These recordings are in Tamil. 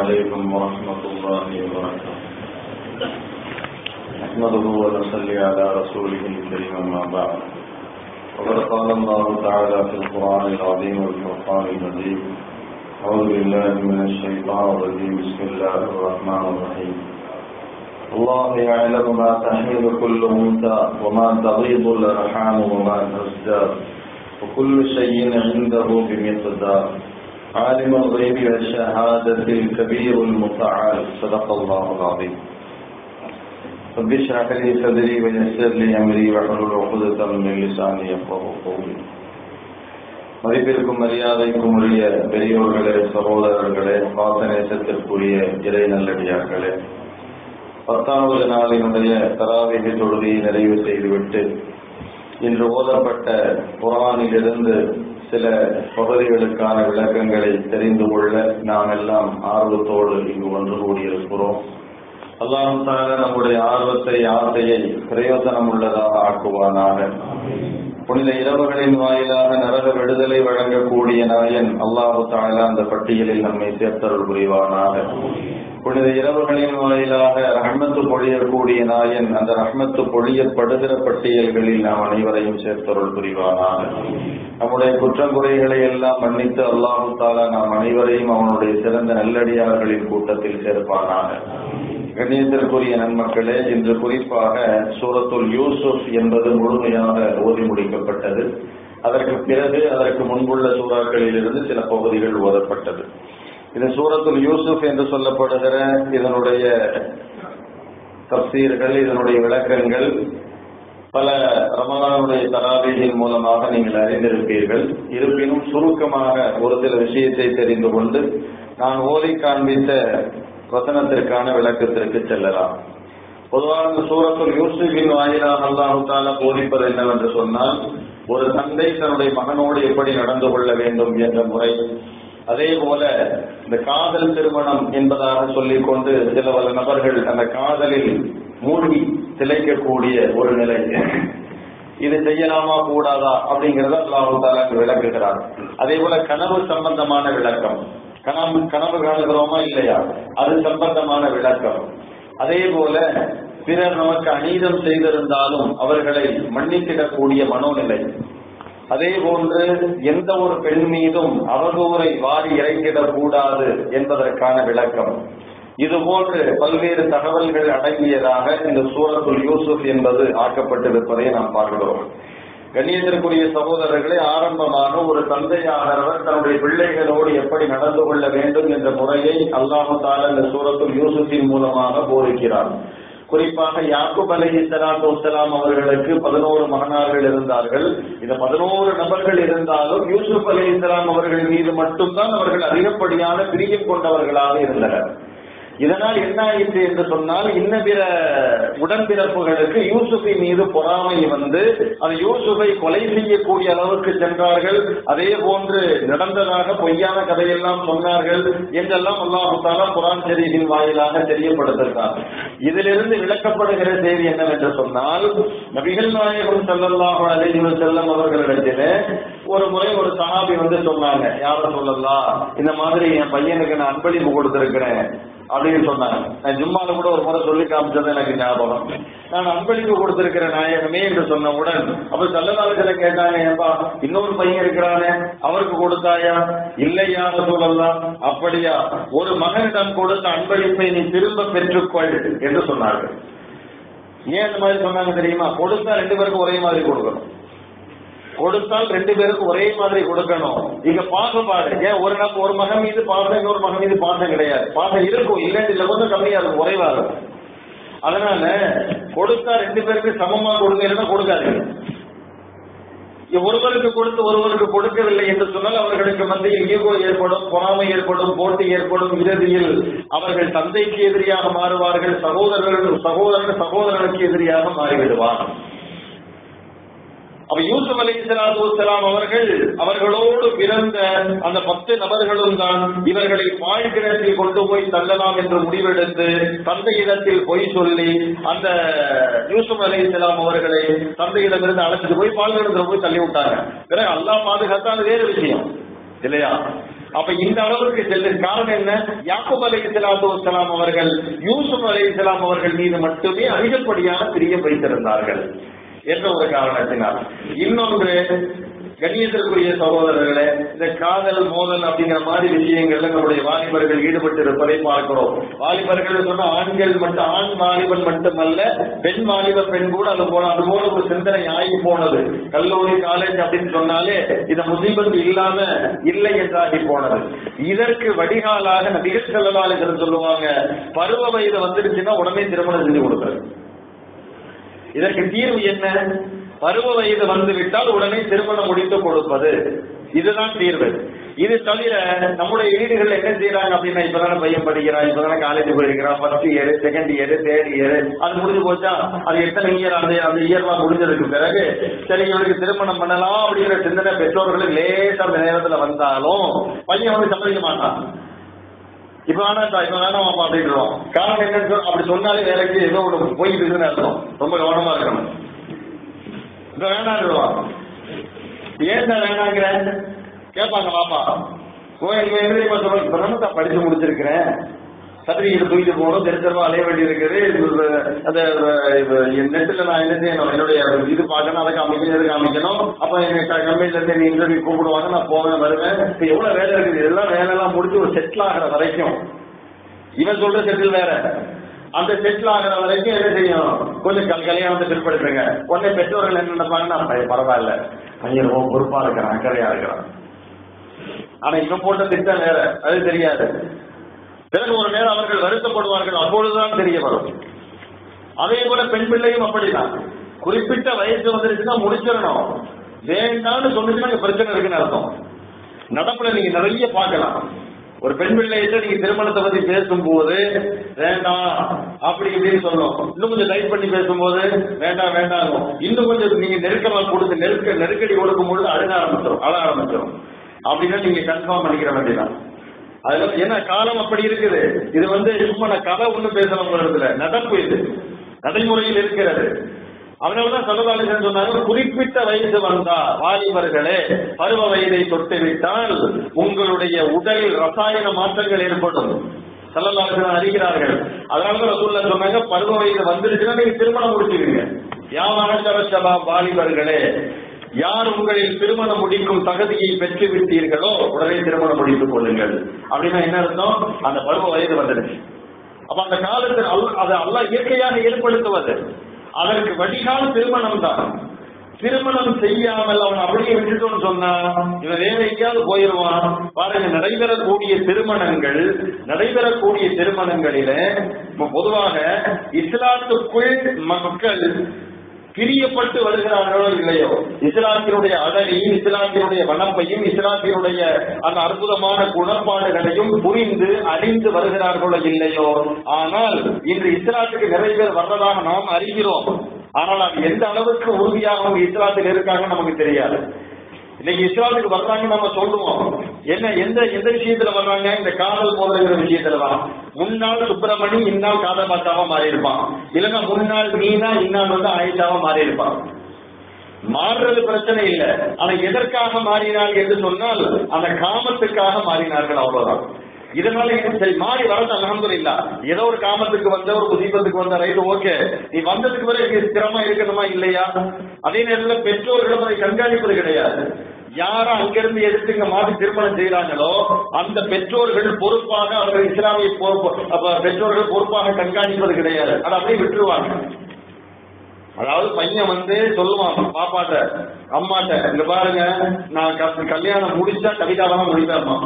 عليكم ورحمة الله وبركاته نحمده ونصلي على رسوله الكريم أما بعد وقد قال الله تعالى في القرآن العظيم والفرقان المجيد أعوذ بالله من الشيطان الرجيم بسم الله الرحمن الرحيم الله يعلم ما تحمل كل أنثى وما تغيض الأرحام وما تزداد وكل شيء عنده بمقدار عالم الغيب والشهادة الكبير المتعال صدق الله العظيم رب اشرح لي صدري ويسر لي أمري واحلل عقدة من لساني يفقهوا قولي மதிப்பிற்கும் மரியாதைக்கும் உரிய பெரியோர்களே சகோதரர்களே பாசநேசத்திற்குரிய இறை நல்லடியார்களே பத்தாவது நாளினுடைய தராவிகை தொழுகையை நிறைவு செய்துவிட்டு இன்று ஓதப்பட்ட குரானிலிருந்து சில பகுதிகளுக்கான விளக்கங்களை தெரிந்து கொள்ள நாம் எல்லாம் ஆர்வத்தோடு இங்கு ஒன்று கூடியிருக்கிறோம் அல்லாஹும் தால நம்முடைய ஆர்வத்தை ஆசையை பிரயோஜனம் உள்ளதாக ஆக்குவானாக புனித இரவுகளின் வாயிலாக நரக விடுதலை வழங்கக்கூடிய நாயன் அல்லாஹு தாலா அந்த பட்டியலில் நம்மை சேர்த்தருள் புரிவானாக புனித இரவுகளின் வாயிலாக ரஹ்மத்து பொழியக்கூடிய நாயன் அந்த ரஹ்மத்து பொழியப்படுகிற பட்டியல்களில் நாம் அனைவரையும் சேர்த்தருள் புரிவானாக நம்முடைய குற்றங்குறைகளை எல்லாம் மன்னித்து அல்லாஹு தாலா நாம் அனைவரையும் அவனுடைய சிறந்த நல்லடியார்களின் கூட்டத்தில் சேர்ப்பானாக கண்ணியத்திற்குரிய நன்மக்களே இன்று குறிப்பாக சூரத்துல் யூசுப் என்பது முழுமையாக ஓதி முடிக்கப்பட்டது அதற்கு பிறகு அதற்கு முன்புள்ள சூறாக்களில் இருந்து சில பகுதிகள் ஓதப்பட்டது இது சூரத்துல் யூசுப் என்று சொல்லப்படுகிற இதனுடைய தப்சீர்கள் இதனுடைய விளக்கங்கள் பல ரமலானுடைய தராபியின் மூலமாக நீங்கள் அறிந்திருப்பீர்கள் இருப்பினும் சுருக்கமாக ஒரு சில விஷயத்தை தெரிந்து கொண்டு நான் ஓதி காண்பித்த வசனத்திற்கான விளக்கத்திற்கு செல்லலாம் பொதுவாக சூரத்துல் யூசுஃபின் வாயிலாக அல்லாஹு தாலா போதிப்பது என்னவென்று சொன்னால் ஒரு தந்தை தன்னுடைய மகனோடு எப்படி நடந்து கொள்ள வேண்டும் என்ற முறை அதே போல இந்த காதல் திருமணம் என்பதாக சொல்லிக் கொண்டு சில பல நபர்கள் அந்த காதலில் மூழ்கி திளைக்கக்கூடிய ஒரு நிலை இது செய்யலாமா கூடாதா அப்படிங்கறத அல்லாஹு தாலா விளக்குகிறார் அதே போல கனவு சம்பந்தமான விளக்கம் கனவு கனவு காணுகிறோமா இல்லையா அது சம்பந்தமான விளக்கம் அதே போல பிறர் நமக்கு அநீதம் செய்திருந்தாலும் அவர்களை மன்னித்திடக்கூடிய மனோநிலை அதே போன்று எந்த ஒரு பெண் மீதும் அவதூறை வாரி இறைக்கிடக் கூடாது என்பதற்கான விளக்கம் இது போன்று பல்வேறு தகவல்கள் அடங்கியதாக இந்த சூரத்துல் யூசுப் என்பது ஆக்கப்பட்டிருப்பதை நாம் பார்க்கிறோம் கண்ணியத்திற்குரிய சகோதரர்களை ஆரம்பமாக ஒரு தந்தையாகிறவர் தன்னுடைய பிள்ளைகளோடு எப்படி நடந்து கொள்ள வேண்டும் என்ற முறையை அல்லாஹு தால இந்த சூரத்துல் யூசுஃபின் மூலமாக போதிக்கிறார் குறிப்பாக யாக்குப் அலி இஸ்லாத்து வசலாம் அவர்களுக்கு பதினோரு மகனார்கள் இருந்தார்கள் இந்த பதினோரு நபர்கள் இருந்தாலும் யூசுப் அலி இஸ்லாம் அவர்கள் மீது மட்டும்தான் அவர்கள் அதிகப்படியான பிரியம் கொண்டவர்களாக இருந்தனர் இதனால் என்ன ஆயிற்று என்று சொன்னால் இன்ன பிற உடன்பிறப்புகளுக்கு யூசுஃபை மீது பொறாமை வந்து அந்த யூசுஃபை கொலை செய்யக்கூடிய அளவுக்கு சென்றார்கள் அதே போன்று நடந்ததாக பொய்யான கதையெல்லாம் சொன்னார்கள் என்றெல்லாம் அல்லாஹு தாலா குரான் ஷெரீஃபின் வாயிலாக தெரியப்படுத்துகிறார் இதிலிருந்து விளக்கப்படுகிற செய்தி என்னவென்று சொன்னால் நபிகள் நாயகம் செல்லல்லாஹு அலைஹி செல்லம் அவர்களிடத்திலே ஒரு முறை ஒரு சஹாபி வந்து சொன்னாங்க யாரும் சொல்லலாம் இந்த மாதிரி என் பையனுக்கு நான் அன்பளிப்பு கொடுத்திருக்கிறேன் அப்படின்னு சொன்னாங்க நான் ஜும்மால கூட ஒரு முறை சொல்லி காமிச்சது எனக்கு ஞாபகம் நான் அன்பளிப்பு கொடுத்திருக்கிற நாயகமே என்று சொன்னவுடன் அப்ப சல்லதாலத்துல கேட்டாங்க ஏன்பா இன்னொரு பையன் இருக்கிறானே அவருக்கு கொடுத்தாயா இல்லையா சொல்லலாம் அப்படியா ஒரு மகனிடம் கொடுத்த அன்பளிப்பை நீ திரும்ப பெற்றுக்கொள் என்று சொன்னார்கள் ஏன் இந்த மாதிரி சொன்னாங்க தெரியுமா கொடுத்தா ரெண்டு பேருக்கும் ஒரே மாதிரி கொடுக்கணும் கொடுத்தால் ரெண்டு பேருக்கும் ஒரே மாதிரி கொடுக்கணும் இங்க பாகுபாடு ஏன் ஒரு நம்ம ஒரு மகன் மீது பாசம் இன்னொரு மகன் மீது பாசம் கிடையாது பாசம் இருக்கும் இல்லைன்னு இல்ல கொஞ்சம் கம்மியா இருக்கும் குறைவா இருக்கும் அதனால கொடுத்தா ரெண்டு பேருக்கு சமமா கொடுங்க இல்லைன்னா கொடுக்காதீங்க ஒருவருக்கு கொடுத்து ஒருவருக்கு கொடுக்கவில்லை என்று சொன்னால் அவர்களுக்கு மத்தியில் ஈகோ ஏற்படும் பொறாமை ஏற்படும் போட்டி ஏற்படும் இறுதியில் அவர்கள் தந்தைக்கு எதிரியாக மாறுவார்கள் சகோதரர்கள் சகோதரன் சகோதரனுக்கு எதிரியாக மாறிவிடுவார் அப்ப யூசுப் அலி வலாம் அவர்கள் அவர்களோடு பிறந்த அந்த பத்து நபர்களும் தான் இவர்களை பாழ்கிணத்தில் கொண்டு போய் தள்ளலாம் என்று முடிவெடுத்து தந்தையிடத்தில் பொய் சொல்லி அந்த யூசுப் அலி இஸ்லாம் அவர்களை தந்தையிடமிருந்து அழைச்சிட்டு போய் பால்கிணத்துல போய் தள்ளி விட்டாங்க பிறகு அல்லாஹ் பாதுகாத்தா அது வேறு விஷயம் இல்லையா அப்ப இந்த அளவுக்கு செல்லு காரணம் என்ன யாக்கூப் அலை இஸ்லாத்து வசலாம் அவர்கள் யூசுப் அலை இஸ்லாம் அவர்கள் மீது மட்டுமே அதிகப்படியான பிரியம் வைத்திருந்தார்கள் என்ற ஒரு காரணத்தினால் இன்னொன்று கண்ணியத்திற்குரிய சகோதரர்களே இந்த காதல் மோதல் அப்படிங்கிற மாதிரி விஷயங்கள்ல நம்முடைய வாலிபர்கள் ஈடுபட்டு இருப்பதை பார்க்கிறோம் வாலிபர்கள் சொன்னா ஆண்கள் மட்டும் ஆண் வாலிபன் மட்டுமல்ல பெண் வாலிப பெண் கூட அது போல அது போல ஒரு சிந்தனை ஆகி போனது கல்லூரி காலேஜ் அப்படின்னு சொன்னாலே இந்த முசீபத்து இல்லாம இல்லை என்றாகி போனது இதற்கு வடிகாலாக நபிகள் செல்லலாளர்கள் சொல்லுவாங்க பருவ வயது வந்துடுச்சுன்னா உடனே திருமணம் செஞ்சு கொடுக்குறது இதற்கு தீர்வு என்ன பருவ வயது வந்து விட்டால் உடனே திருமணம் முடித்து கொடுப்பது இதுதான் தீர்வு இது தவிர நம்முடைய வீடுகள் என்ன செய்யறாங்க அப்படின்னா இப்பதானே பையன் படிக்கிறான் இப்பதானே காலேஜ் போயிருக்கிறான் first year second year third year அது முடிஞ்சு போச்சா அது எத்தனை இயர் அந்த அந்த இயர்லாம் முடிஞ்சதுக்கு பிறகு சரி இவனுக்கு திருமணம் பண்ணலாம் அப்படிங்கிற சிந்தனை பெற்றோர்களுக்கு லேசா அந்த நேரத்துல வந்தாலும் பையன் வந்து சம்மதிக்க மாட்டான் இப்ப வேணாம் இப்ப வேணாம் அப்படின்றோம் காரணம் என்னன்னு சொன்னா, அப்படி சொன்னாலே வேலைக்கு ஏதோ ஒரு போயிட்டு இருக்குன்னு அர்த்தம் ரொம்ப கவனமா இருக்கணும் இப்ப வேணாம் ஏன் வேணாங்கிற கேட்பாங்க பாப்பா கோயில் என்ன தெரியுமா சொல்லுங்க இப்ப நம்ம தான் படிச்சு முடிச்சிருக்கிறேன் சர்டிபிகேட் தூக்கிட்டு போகணும் தெரிஞ்சவா அலைய வேண்டி இருக்குது அந்த நெட்ல நான் என்ன செய்யணும் என்னுடைய இது பார்க்கணும் அதை காமிக்கணும் எது காமிக்கணும் அப்ப எங்க கம்பெனில இருந்து நீ இன்டர்வியூ கூப்பிடுவாங்க நான் போவேன் வருவேன் இப்ப எவ்வளவு வேலை இருக்குது இதெல்லாம் வேலை எல்லாம் முடிச்சு ஒரு செட்டில் ஆகிற வரைக்கும் இவன் சொல்ற செட்டில் வேற அந்த செட்டில் ஆகிற வரைக்கும் என்ன செய்யும் கொஞ்சம் கல் கல்யாணத்தை பிற்படுத்துங்க உடனே பெற்றோர்கள் என்ன நினைப்பாங்கன்னா "பையன் பரவாயில்ல பையன் ரொம்ப பொறுப்பா இருக்கிறான் அக்கறையா இருக்கிறான் ஆனா இவன் போட்ட திட்டம் வேற அது தெரியாது பிறகு ஒரு நேரம் அவர்கள் வருத்தப்படுவார்கள் அப்பொழுதுதான் தெரிய வரும் அதே போல பெண் பிள்ளையும் அப்படிதான் குறிப்பிட்ட வயசு வந்துருச்சுன்னா முடிச்சிடணும் வேண்டாம்னு சொன்னிச்சுன்னா இங்க பிரச்சனை இருக்குன்னு அர்த்தம் நடப்புல நீங்க நிறைய பார்க்கலாம் ஒரு பெண் பிள்ளைகிட்ட நீங்க திருமணத்தை பத்தி பேசும்போது வேண்டாம் அப்படி இப்படின்னு சொல்லணும் இன்னும் கொஞ்சம் லைட் பண்ணி பேசும்போது வேண்டாம் வேண்டாம் இன்னும் கொஞ்சம் நீங்க நெருக்கமா கொடுத்து நெருக்க நெருக்கடி கொடுக்கும் பொழுது அழுக ஆரம்பிச்சிடும் அழ ஆரம்பிச்சிடும் அப்படின்னா நீங்க கன்ஃபார்ம் பண்ணிக்கிற வேண்டியதான் அதுல என்ன காலம் அப்படி இருக்குது இது வந்து சும்மா நான் கதை ஒண்ணும் பேசணுங்கிறதுல நடப்பு இது நடைமுறையில் இருக்கிறது அதனாலதான் சல்லதாலிசன் சொன்னாங்க குறிப்பிட்ட வயது வந்தா வாலிபர்களே பருவ வயதை தொட்டு விட்டால் உங்களுடைய உடலில் ரசாயன மாற்றங்கள் ஏற்படும் சல்லதாலிசன் அறிகிறார்கள் அதனாலதான் ரசூல்லா சொன்னாங்க பருவ வயது வந்துருச்சுன்னா நீங்க திருமணம் முடிச்சுக்கீங்க யாமான சபா வாலிபர்களே யார் உங்களில் திருமணம் முடிக்கும் தகுதியை பெற்று விட்டீர்களோ உடனே திருமணம் முடித்துக் கொள்ளுங்கள் அப்படின்னா என்ன அர்த்தம் அந்த பருவ வயது வந்துடுச்சு அப்ப அந்த காலத்தில் அல்ல அது அல்ல இயற்கையாக ஏற்படுத்துவது அதற்கு வடிகால் திருமணம் தான் திருமணம் செய்யாமல் அவன் அப்படியே விட்டுட்டோம்னு சொன்னா இவன் வேற எங்கேயாவது போயிருவான் பாருங்க நடைபெறக்கூடிய திருமணங்கள் நடைபெறக்கூடிய திருமணங்களில இப்ப பொதுவாக இஸ்லாத்துக்குள் மக்கள் பிரியப்பட்டு வருகிறார்களோ இல்லையோ இஸ்லாத்தினுடைய அழகையும் இஸ்லாத்தினுடைய வனப்பையும் இஸ்லாத்தினுடைய அந்த அற்புதமான குணப்பாடுகளையும் புரிந்து அறிந்து வருகிறார்களோ இல்லையோ ஆனால் இன்று இஸ்லாத்துக்கு நிறைய பேர் வர்றதாக நாம் அறிகிறோம் ஆனால் அது எந்த அளவுக்கு உறுதியாக அவங்க இஸ்லாத்தில் இருக்காங்க நமக்கு தெரியாது இன்னைக்கு இஸ்லாத்துக்கு வர்றாங்க நம்ம சொல்லுவோம் என்ன எந்த எந்த விஷயத்துல வர்றாங்க இந்த காதல் போதுங்கிற விஷயத்துல தான் முன்னாள் சுப்பிரமணி இந்நாள் காதல் மாத்தாவா மாறி இருப்பான் இல்லைன்னா முன்னாள் மீனா இந்நாள் வந்து ஆயிஷாவா மாறி இருப்பான் மாறுறது பிரச்சனை இல்லை ஆனா எதற்காக மாறினார் என்று சொன்னால் அந்த காமத்துக்காக மாறினார்கள் அவ்வளவுதான் இதனால இது சரி மாறி வரது அலமது ஏதோ ஒரு காமத்துக்கு வந்த ஒரு முசீபத்துக்கு வந்த ரைட் ஓகே நீ வந்ததுக்கு பிறகு ஸ்திரமா இருக்கணுமா இல்லையா அதே நேரத்தில் பெற்றோர்களும் அதை கண்காணிப்பது கிடையாது யார அங்கிருந்து எடுத்து இங்க மாற்றி திருமணம் செய்யறாங்களோ அந்த பெற்றோர்கள் பொறுப்பாக அவர்கள் இஸ்லாமிய பொறுப்பு அப்ப பெற்றோர்கள் பொறுப்பாக கண்காணிப்பது கிடையாது அதை அப்படியே விட்டுருவாங்க அதாவது பையன் வந்து சொல்லுவான் பாப்பாட்ட அம்மாட்ட இங்க பாருங்க நான் க- கல்யாணம் முடிச்சா கவிதாதான் முடிப்பேன்மா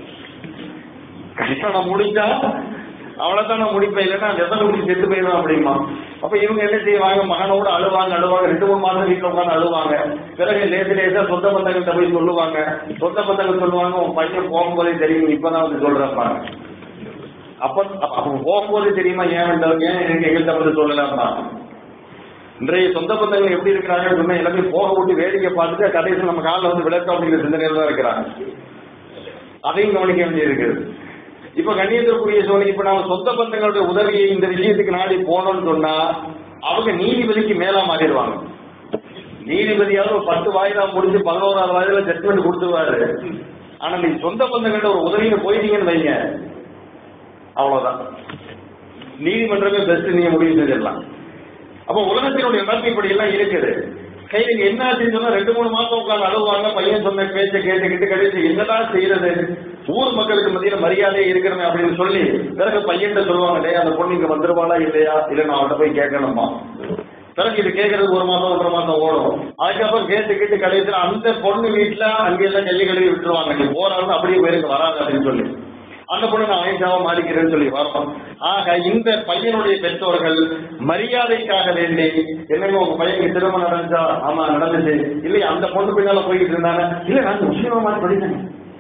கல்யாணம் முடிச்சா அவ்வளவுதான் நான் முடிப்பேன் இல்லைன்னா விசம் குடிச்சு செத்து போயிடுவேன் அப்படிமா அப்ப இவங்க என்ன செய்வாங்க மகனோட அழுவாங்க அழுவாங்க ரெண்டு மூணு மாசம் வீட்டுல உட்காந்து அழுவாங்க பிறகு லேசு லேசா சொந்த பந்தங்கள்கிட்ட போய் சொல்லுவாங்க சொந்த பந்தங்கள் சொல்லுவாங்க உன் பையன் போகும்போதே தெரியும் இப்பதான் வந்து சொல்றப்பா அப்ப அப்ப அவன் போகும்போது தெரியுமா ஏன் வேண்டாம் ஏன் எனக்கு எங்கள்கிட்ட வந்து சொல்லலாமா இன்றைய சொந்த பந்தங்கள் எப்படி இருக்கிறாங்கன்னு சொன்னா எல்லாமே போக விட்டு வேடிக்கை பார்த்துட்டு கடைசியில் நம்ம காலில் வந்து விளக்கம் அப்படிங்கிற சிந்தனையில தான் இருக்கிறாங்க அதையும் கவனிக்க வேண்டியிருக்குது இப்ப கண்ணியத்திற்குரிய சோழி இப்ப நாம சொந்த பந்தங்களுடைய உதவியை இந்த விஷயத்துக்கு நாடி போனோம்னு சொன்னா அவங்க நீதிபதிக்கு மேலா மாறிடுவாங்க நீதிபதியாவது ஒரு பத்து வாய்தா முடிஞ்சு பதினோராவது வாயில ஜட்மெண்ட் கொடுத்துருவாரு ஆனா நீ சொந்த பந்தங்கள்ட்ட ஒரு உதவின்னு போயிட்டீங்கன்னு வைங்க அவ்வளவுதான் நீதிமன்றமே பெஸ்ட் நீங்க முடிவு செஞ்சிடலாம் அப்ப உலகத்தினுடைய நடப்பு இப்படி எல்லாம் இருக்குது கையில என்ன ஆச்சுன்னு சொன்னா ரெண்டு மூணு மாசம் உட்கார்ந்து அழுவாங்க பையன் சொன்ன பேச்சை கேட்டுக்கிட்டு கடைசி என்னதான் செய்யறது ஊர் மக்களுக்கு மத்தியில மரியாதை இருக்கிறமே அப்படின்னு சொல்லி பிறகு பையன்கிட்ட சொல்லுவாங்க டேய் அந்த பொண்ணு இங்க வந்துருவாளா இல்லையா இல்ல நான் அவட்ட போய் கேட்கணுமா பிறகு இது கேட்கறது ஒரு மாசம் ஒன்றரை மாசம் ஓடும் அதுக்கப்புறம் கேட்டு கேட்டு கடைசியில் அந்த பொண்ணு வீட்டுல அங்கெல்லாம் ஜல்லி கழுவி விட்டுருவாங்க நீ போறாலும் அப்படியே போயிருக்கு வராது அப்படின்னு சொல்லி அந்த பொண்ணு நான் ஆயிஷாவா மாறிக்கிறேன்னு சொல்லி வரோம் ஆக இந்த பையனுடைய பெற்றோர்கள் மரியாதைக்காக வேண்டி என்னங்க உங்க பையனுக்கு திருமணம் நடந்துச்சா ஆமா நடந்துச்சு இல்லையா அந்த பொண்ணு பின்னால போய்கிட்டு இருந்தாங்க இல்ல நான் முஸ்லீமா மாத்தி படித்தேன்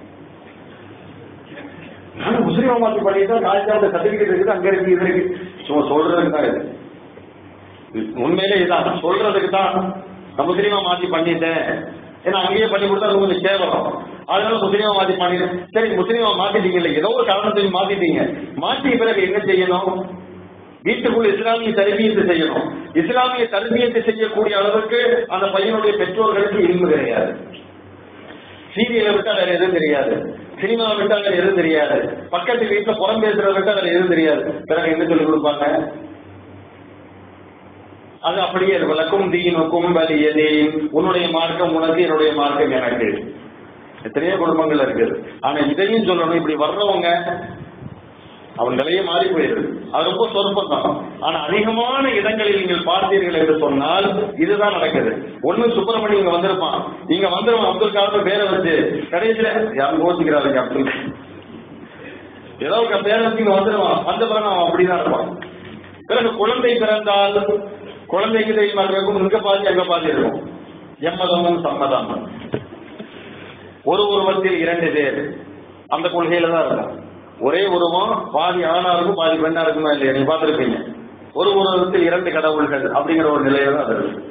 நான் முஸ்லீமா மாத்தி படித்தா காலேஜ் அந்த சர்டிபிகேட் இருக்குது அங்க இருக்கு இது இருக்கு சும்மா சொல்றதுக்கு தான் இது உண்மையிலே இதான் சொல்றதுக்கு தான் நான் முஸ்லீமா மாத்தி பண்ணிட்டேன் ஏன்னா அங்கேயே பண்ணி கொடுத்தா அது கொஞ்சம் கேவலம் அதனால முஸ்லீமா மாத்தி பண்ணிட்டேன் சரி முஸ்லீமா மாத்திட்டீங்கல்ல ஏதோ ஒரு காரணத்தை மாத்திட்டீங்க மாற்றிய பிறகு என்ன செய்யணும் வீட்டுக்குள் இஸ்லாமிய தர்பியத்தை செய்யணும் இஸ்லாமிய தர்பியத்தை செய்யக்கூடிய அளவுக்கு அந்த பையனுடைய பெற்றோர்களுக்கு இல்மு கிடையாது சீரியலை விட்டா வேற எதுவும் தெரியாது சினிமா விட்டா வேற எதுவும் தெரியாது பக்கத்து வீட்டுல புறம் பேசுறத விட்டா வேற எதுவும் தெரியாது பிறகு என்ன சொல்லி கொடுப்பாங்க அது அப்படியே இருக்கும் லக்கும் தீனுக்கும் வலியதே உன்னுடைய மார்க்கம் உனக்கு என்னுடைய மார்க்கம் எனக்கு எத்தனையோ குடும்பங்கள் இருக்குது ஆனா இதையும் சொல்லணும் இப்படி வர்றவங்க அவன் நிலையே மாறி போயிருது அது ரொம்ப சொற்பம் தான் ஆனா அதிகமான இடங்களில் நீங்கள் பார்த்தீர்கள் என்று சொன்னால் இதுதான் நடக்குது ஒண்ணு சுப்பிரமணியம் இங்க வந்திருப்பான் இங்க வந்துருவான் அப்துல் கலாம் பேரை வச்சு கடைசியில யாரும் யோசிக்கிறாரு அப்துல் ஏதோ ஒரு பேரை வச்சு இங்க வந்துருவான் வந்த பிறகு அவன் அப்படிதான் இருப்பான் பிறகு குழந்தை பிறந்தால் குழந்தைக்கு தெரியுமா இருக்கும் இங்க பாதி அங்க பாதி இருக்கும் எம்மதமும் சம்மதம் ஒரு உருவத்தில் இரண்டு பேர் அந்த கொள்கையில தான் இருக்கும் ஒரே உருவம் பாதி ஆணா இருக்கும் பாதி பெண்ணா இருக்குமா இல்லையா நீங்க பார்த்திருப்பீங்க ஒரு உருவத்தில் இரண்டு கடவுள்கள் அப்படிங்கிற ஒரு நிலையில தான் அது இருக்கு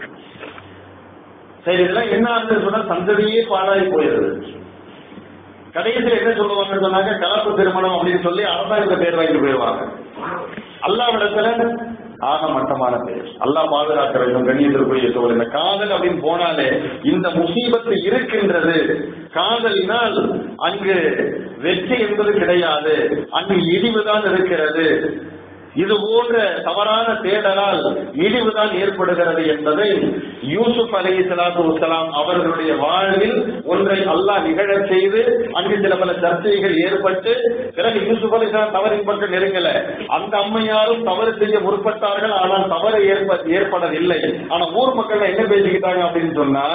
சரி இதெல்லாம் என்ன ஆகுதுன்னு சொன்னா சந்ததியே பாழாகி போயிருது கடைசியில் என்ன சொல்லுவாங்கன்னு சொன்னாங்க கலப்பு திருமணம் அப்படின்னு சொல்லி அரசாங்கத்தை பேர் வாங்கிட்டு போயிடுவாங்க அல்லாவிடத்துல ஆக மட்டமான பேர் அல்லாஹ் பாதுகாக்க வேண்டும் கண்ணியத்திற்குரிய சோழ இந்த காதல் அப்படின்னு போனாலே இந்த முசீபத்து இருக்கின்றது காதலினால் அங்கு வெற்றி என்பது கிடையாது அங்கு இழிவுதான் இருக்கிறது இது போன்ற தவறான தேடலால் இழிவுதான் ஏற்படுகிறது என்பதை யூசுப் அலி சலாத்து வலாம் அவர்களுடைய வாழ்வில் ஒன்றை அல்லாஹ் நிகழச் செய்து அங்கு சில பல சர்ச்சைகள் ஏற்பட்டு பிறகு யூசுப் அலி சலாம் தவறின் பக்கம் நெருங்கல அந்த அம்மையாரும் தவறு செய்ய முற்பட்டார்கள் ஆனால் தவறு ஏற்ப ஏற்படவில்லை ஆனா ஊர் மக்கள் என்ன பேசிக்கிட்டாங்க அப்படின்னு சொன்னா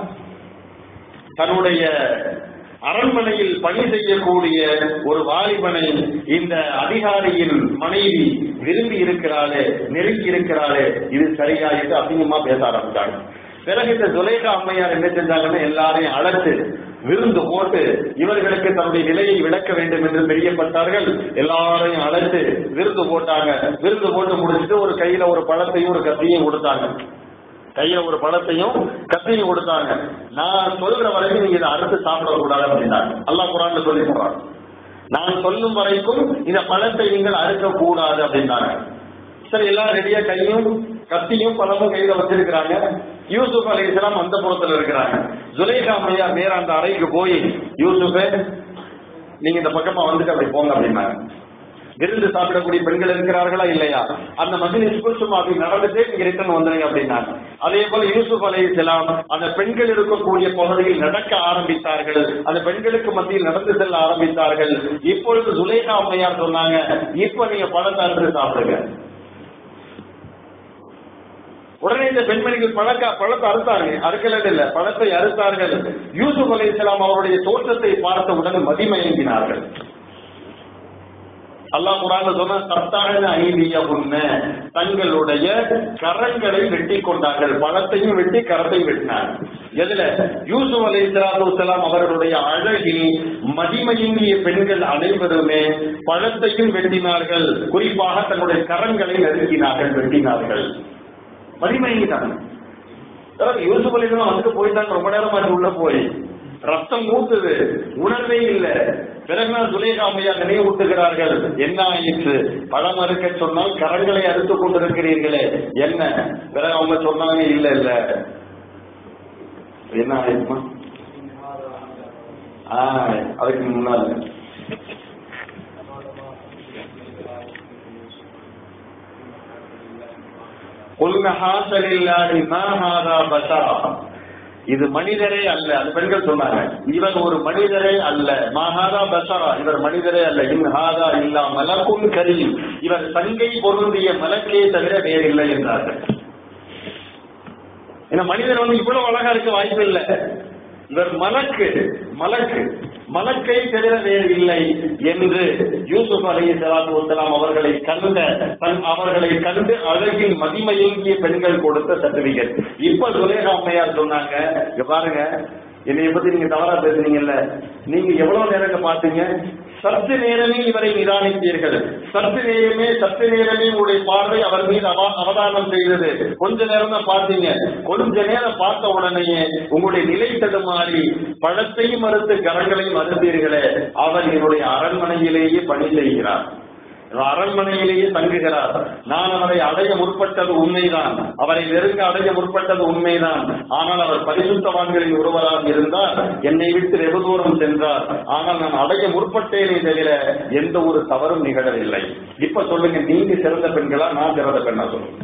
தன்னுடைய அரண்மனையில் பணி செய்யக்கூடிய ஒரு வாலிபனை இந்த அதிகாரியின் மனைவி விரும்பி இருக்கிறாளே நெருங்கி இருக்கிறாளே இது சரியா என்று அசிங்கமா பேச ஆரம்பிச்சாங்க பிறகு இந்த துலேகா அம்மையார் என்ன செஞ்சாங்கன்னா எல்லாரையும் அழைத்து விருந்து போட்டு இவர்களுக்கு தன்னுடைய நிலையை விளக்க வேண்டும் என்று தெரியப்பட்டார்கள் எல்லாரையும் அழைத்து விருந்து போட்டாங்க விருந்து போட்டு முடிச்சுட்டு ஒரு கையில ஒரு பழத்தையும் ஒரு கத்தியும் கொடுத்தாங்க கையில ஒரு பழத்தையும் கத்தியும் கொடுத்தாங்க நான் சொல்ற வரைக்கும் நீங்க இதை அறுத்து சாப்பிடக்கூடாது அப்படின்னாங்க அல்லாஹ் குரான்ல சொல்லி சொல்றாங்க நான் சொல்லும் வரைக்கும் இந்த பழத்தை நீங்கள் அறுக்க கூடாது அப்படின்னாங்க சரி எல்லாம் ரெடியா கையும் கத்தியும் பழமும் கையில வச்சிருக்கிறாங்க யூசுப் அலி இஸ்லாம் அந்த புறத்துல இருக்கிறாங்க ஜுலேகா அம்மையா வேற அந்த அறைக்கு போய் யூசுஃபே நீங்க இந்த பக்கமா வந்துட்டு அப்படி போங்க அப்படின்னாங்க விருந்து சாப்பிடக்கூடிய பெண்கள் இருக்கிறார்களா இல்லையா அந்த மஜ்லிஸ் சும்மா அப்படி நடந்துட்டே நீங்க ரிட்டர்ன் வந்துருங்க அப்படின்னாங்க அதே போல யூசுப் அலை இஸ்லாம் அந்த பெண்கள் இருக்கக்கூடிய பகுதியில் நடக்க ஆரம்பித்தார்கள் அந்த பெண்களுக்கு மத்தியில் நடந்து செல்ல ஆரம்பித்தார்கள் இப்பொழுது சுலேகா அம்மையார் சொன்னாங்க இப்ப நீங்க பழத்தை அறுத்து சாப்பிடுங்க உடனே இந்த பெண்மணிகள் பழக்க பழத்தை அறுத்தாங்க அறுக்கல இல்ல பழத்தை அறுத்தார்கள் யூசுப் அலை இஸ்லாம் அவருடைய தோற்றத்தை பார்த்த உடனே மதிமயங்கினார்கள் அல்லாஹ் குரான்ல சொன்ன சத்தான ஐதிய உண்மை தங்களுடைய கரங்களை வெட்டி கொண்டார்கள் பழத்தையும் வெட்டி கரத்தையும் வெட்டினார் எதுல யூசுப் அலி இஸ்லாத்து அவர்களுடைய அழகில் மதிமயங்கிய பெண்கள் அனைவருமே பழத்தையும் வெட்டினார்கள் குறிப்பாக தங்களுடைய கரங்களை நெருங்கினார்கள் வெட்டினார்கள் மதிமயங்கினாங்க யூசுப் அலி வந்துட்டு போயிட்டாங்க ரொம்ப நேரம் உள்ள போய் ரத்தம் ஊத்துது உணர்வே இல்லை பிறகுதான் சுலேகா அம்மையா நினைவூட்டுகிறார்கள் என்ன ஆயிற்று பழம் அறுக்க சொன்னால் கரங்களை அறுத்துக் கொண்டிருக்கிறீர்களே என்ன பிறகு அவங்க சொன்னாங்க இல்ல இல்ல என்ன ஆயிடுமா ஆஹ் அதுக்கு முன்னால قلنا حاش لله ما هذا بشرا இது மனிதரே அல்ல அது பெண்கள் சொன்னாங்க இவர் ஒரு மனிதரே அல்ல மாஹாதா பஷரா இவர் மனிதரே அல்ல இன் ஹாதா இல்லா மலக்குன் கரீம் இவர் சங்கை பொருந்திய மலக்கே தவிர வேறில்லை என்றார்கள் ஏன்னா மனிதன் வந்து இவ்வளவு அழகா இருக்க வாய்ப்பு இல்லை இவர் மலக்கு மலக்கு மலக்கை தவிர வேறு இல்லை என்று யூசுப் அலி சலாத்து வசலாம் அவர்களை கண்ட தன் அவர்களை கண்டு அழகில் மதிமயங்கிய பெண்கள் கொடுத்த சர்டிபிகேட் இப்ப சுலேகா அம்மையார் சொன்னாங்க இங்க பாருங்க என்னைய பத்தி நீங்க தவறா பேசுறீங்கல்ல நீங்க எவ்வளவு நேரங்க பாத்தீங்க சற்று நேரமே இவரை நிதானித்தீர்கள் சற்று நேரமே சற்று நேரமே உங்களுடைய பார்வை அவர் மீது அவ- அவதானம் செய்தது கொஞ்ச நேரம் தான் பார்த்தீங்க கொஞ்ச நேரம் பார்த்த உடனேயே உங்களுடைய நிலை தடுமாறி பழத்தையும் மறுத்து கரங்களையும் மறுத்தீர்களே அவர் என்னுடைய அரண்மனையிலேயே பணி செய்கிறார் அரண்மனையிலேயே தங்குகிறார் நான் அவரை அடைய முற்பட்டது உண்மைதான் அவரை நெருங்க அடைய முற்பட்டது உண்மைதான் ஆனால் அவர் பரிசுத்தவான்களில் ஒருவராக இருந்தார் என்னை விட்டு வெகு தூரம் சென்றார் ஆனால் நான் அடைய முற்பட்டேனே தவிர எந்த ஒரு தவறும் நிகழவில்லை இப்ப சொல்லுங்க நீங்க சிறந்த பெண்களா நான் சிறந்த பெண்ணா சொல்லுங்க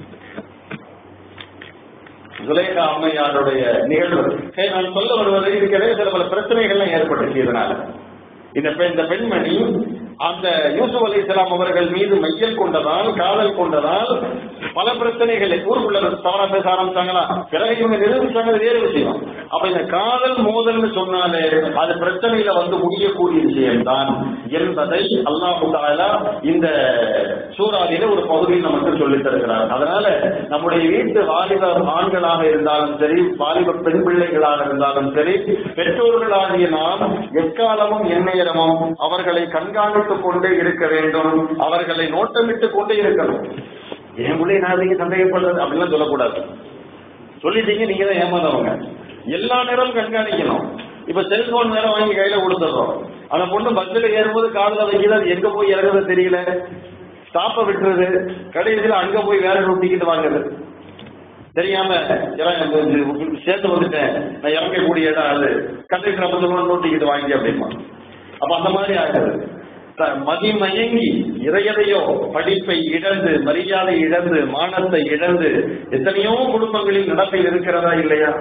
சுலேகா அம்மையாருடைய நிகழ்வு ஹே, நான் சொல்ல வருவது இருக்கிறதே சில பல பிரச்சனைகள்லாம் ஏற்பட்டுச்சு இதனால இந்த பெண் இந்த பெண்மணி அந்த யூசுப் அலி இஸ்லாம் அவர்கள் மீது மையல் கொண்டதால் காதல் கொண்டதால் பல பிரச்சனைகள் ஊருக்குள்ள தவறா பேச ஆரம்பிச்சாங்களா பிறகு இவங்க நிரூபிச்சாங்க அது வேறு விஷயம் அப்ப இந்த காதல் மோதல்னு சொன்னாலே அது பிரச்சனையில வந்து முடியக்கூடிய விஷயம்தான் என்பதை அல்லாஹு தாலா இந்த சூறாவில ஒரு பகுதியில் நமக்கு சொல்லித் தருகிறார் அதனால நம்முடைய வீட்டு வாலிப ஆண்களாக இருந்தாலும் சரி வாலிப பெண் பிள்ளைகளாக இருந்தாலும் சரி பெற்றோர்களாகிய நாம் எக்காலமும் எந்நேரமும் அவர்களை கண்காணித்துக் கொண்டே இருக்க வேண்டும் அவர்களை நோட்டமிட்டுக் கொண்டே இருக்கணும் என் பிள்ளை நான் நீங்க சந்தேகப்படுறது அப்படிலாம் சொல்லக்கூடாது சொல்லிட்டீங்க நீங்க தான் ஏமாந்தவங்க எல்லா நேரமும் கண்காணிக்கணும் இப்ப செல்போன் நேரம் வாங்கி கையில கொடுத்துடுறோம் அந்த பொண்ணு பஸ்ல ஏறும்போது காதுல வைக்கிறது அது எங்க போய் இறங்குறது தெரியல ஸ்டாப்ப விட்டுறது கடைசியில அங்க போய் வேற ரூட் டிக்கெட் வாங்குறது தெரியாம இறங்க- சேர்த்து வந்துட்டேன் நான் இறங்கக்கூடிய இடம் அது கண்டக்டர் அப்ப சொல்லுவாங்க நோட் டிக்கெட் வாங்கி அப்படிமா அப்ப அந்த மாதிரி ஆகுது த- மதிமயங்கி இறையதையோ படிப்பை இழந்து மரியாதை இழந்து மானத்தை இழந்து எத்தனையோ குடும்பங்களில் நடப்பில் இருக்கிறதா இல்லையா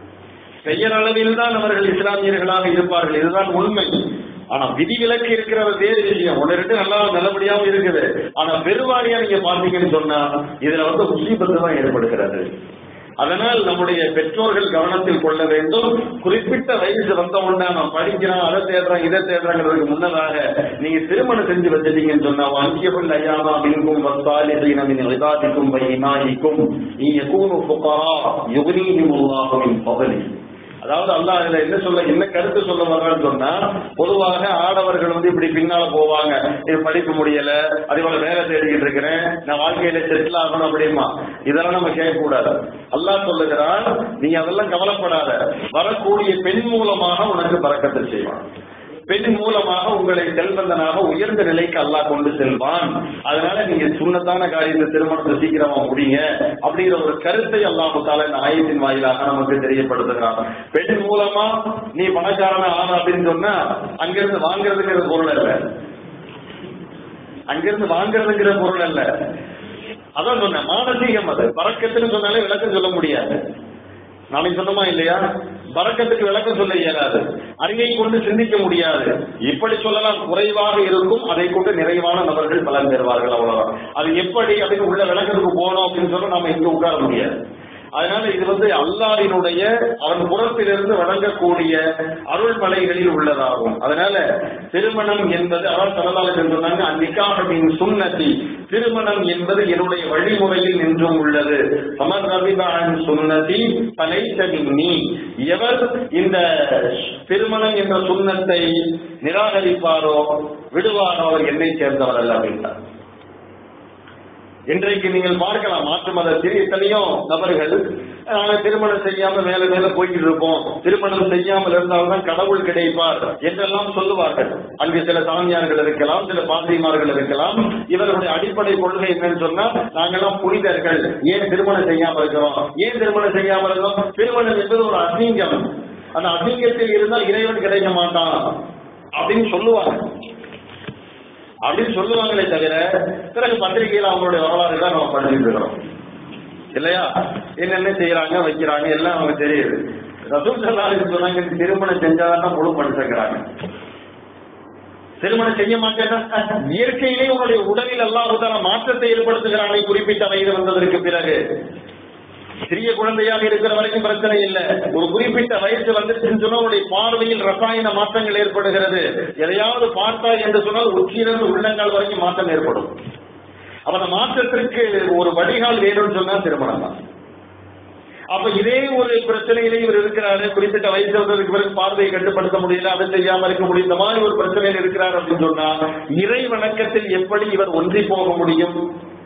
பெயரளவில் தான் அவர்கள் இஸ்லாமியர்களாக இருப்பார்கள் இதுதான் உண்மை ஆனா விதிவிலக்கு இருக்கிறது வேறு விஷயம் ஒன்னு ரெண்டு நல்லா நல்லபடியாவும் இருக்குது ஆனா பெருவாரியா நீங்க பார்த்தீங்கன்னு சொன்னா இதுல வந்து முசீபத்து தான் ஏற்படுகிறது அதனால் நம்முடைய பெற்றோர்கள் கவனத்தில் கொள்ள வேண்டும் குறிப்பிட்ட வயசு வந்த உடனே நான் படிக்கிறேன் அதை தேடுறேன் இதை தேடுறேங்கிறதுக்கு முன்னதாக நீங்க திருமணம் செஞ்சு வச்சிட்டீங்கன்னு சொன்னா வங்கியபில் ஐயாமா மின்கும் வசாலிதீன மின் இதாதிக்கும் வை இமாயிக்கும் நீ யகூனு ஃபுகரா யுக்னீஹிம் அல்லாஹு மின் ஃபضலி அதாவது அல்லாஹ் இதுல என்ன சொல்ல என்ன கருத்து சொல்ல வர்றான்னு சொன்னா பொதுவாக ஆடவர்கள் வந்து இப்படி பின்னால போவாங்க இது படிக்க முடியல அதே போல வேலை தேடிக்கிட்டு இருக்கிறேன் நான் வாழ்க்கையில செட்டில் ஆகணும் அப்படிமா இதெல்லாம் நம்ம கேட்க கூடாது அல்லாஹ் சொல்லுகிறான் நீ அதெல்லாம் கவலைப்படாத வரக்கூடிய பெண் மூலமாக உனக்கு பறக்கத்தை செய்வான் பெண் மூலமாக உங்களை செல்வந்தனாக உயர்ந்த நிலைக்கு அல்லாஹ் கொண்டு செல்வான் அதனால நீங்க சுண்ணத்தான காரியத்தை திருமணத்தை சீக்கிரமா முடியுங்க அப்படிங்கிற ஒரு கருத்தை அல்லாஹு தாலா இந்த ஆயத்தின் வாயிலாக நமக்கு தெரியப்படுத்துகிறான் பெண் மூலமா நீ பணக்காரன ஆன அப்படின்னு சொன்னா அங்கிருந்து வாங்குறதுங்கிற பொருள் அல்ல அங்கிருந்து வாங்குறதுங்கிற பொருள் அல்ல அதான் சொன்னேன் மானசீகம் அது பறக்கத்துன்னு சொன்னாலே விளக்கம் சொல்ல முடியாது நாளைக்கு சொன்னமா இல்லையா பறக்கத்துக்கு விளக்கம் சொல்ல இயலாது அறிவை கொண்டு சிந்திக்க முடியாது இப்படி சொல்லலாம் குறைவாக இருக்கும் அதை கொண்டு நிறைவான நபர்கள் பலன் பெறுவார்கள் அவ்வளவுதான் அது எப்படி அப்படின்னு உள்ள விளக்கத்துக்கு போனோம் அப்படின்னு சொன்னா நாம இங்க உட்கார முடியாது அதனால இது வந்து அல்லாஹ்வினுடைய அவன் புறத்திலிருந்து வழங்கக்கூடிய அருள்மலைகளில் உள்ளதாகும் அதனால திருமணம் என்பது அதான் சரதாளர்கள் சொன்னாங்க அந்நிக்காகவின் சுண்ணத்தி திருமணம் என்பது என்னுடைய வழிமுறையில் நின்றும் உள்ளது சமர் ரவிதான் சுண்ணதி பலைத்தமின் நீ எவர் இந்த திருமணம் என்ற சுண்ணத்தை நிராகரிப்பாரோ விடுவாரோ அவர் என்னை சேர்ந்தவர் அல்ல அப்படின்றார் இன்றைக்கு நீங்கள் பார்க்கலாம் மாற்று மதத்தில் எத்தனையோ நபர்கள் நாங்க திருமணம் செய்யாம மேல மேல போய்கிட்டு இருப்போம் திருமணம் செய்யாமல் இருந்தால்தான் கடவுள் கிடைப்பார் என்றெல்லாம் சொல்லுவார்கள் அங்கு சில சாமியார்கள் இருக்கலாம் சில பாதிரிமார்கள் இருக்கலாம் இவர்களுடைய அடிப்படை கொள்கை என்னன்னு சொன்னா நாங்கெல்லாம் புனிதர்கள் ஏன் திருமணம் செய்யாம இருக்கிறோம் ஏன் திருமணம் செய்யாம இருக்கோம் திருமணம் என்பது ஒரு அசிங்கம் அந்த அசிங்கத்தில் இருந்தால் இறைவன் கிடைக்க மாட்டான் அப்படின்னு சொல்லுவாங்க அப்படின்னு சொல்லுவாங்களே தவிர பிறகு பத்திரிகையில் அவங்களுடைய வரலாறு தான் நம்ம படிச்சுட்டு இருக்கிறோம் இல்லையா என்னென்ன செய்யறாங்க வைக்கிறாங்க எல்லாம் அவங்க தெரியுது ரசூல் சல்லாஹ் சொன்னாங்க திருமணம் செஞ்சாதான் முழு மனுஷங்கிறாங்க திருமணம் செய்ய மாட்டேன்னா இயற்கையிலே உங்களுடைய உடலில் அல்லாஹால மாற்றத்தை ஏற்படுத்துகிறானே குறிப்பிட்ட வயது வந்ததற்கு பிறகு சிறிய குழந்தையாக இருக்கிற வரைக்கும் பிரச்சனை இல்லை ஒரு குறிப்பிட்ட வயசு வந்துருச்சுன்னு சொன்னா உங்களுடைய பார்வையில் ரசாயன மாற்றங்கள் ஏற்படுகிறது எதையாவது பார்த்தாய் என்று சொன்னால் உச்சியிலிருந்து உள்ளங்கால் வரைக்கும் மாற்றம் ஏற்படும் அப்ப அந்த மாற்றத்திற்கு ஒரு வடிகால் வேணும்னு சொன்னா திருமணம் தான் அப்ப இதே ஒரு பிரச்சனையில இவர் இருக்கிறாரு குறிப்பிட்ட வயசு வந்ததுக்கு பிறகு பார்வையை கட்டுப்படுத்த முடியல அதை செய்யாம இருக்க முடியும் இந்த மாதிரி ஒரு பிரச்சனையில் இருக்கிறார் அப்படின்னு சொன்னா இறை வணக்கத்தில் எப்படி இவர் ஒன்றி போக முடியும்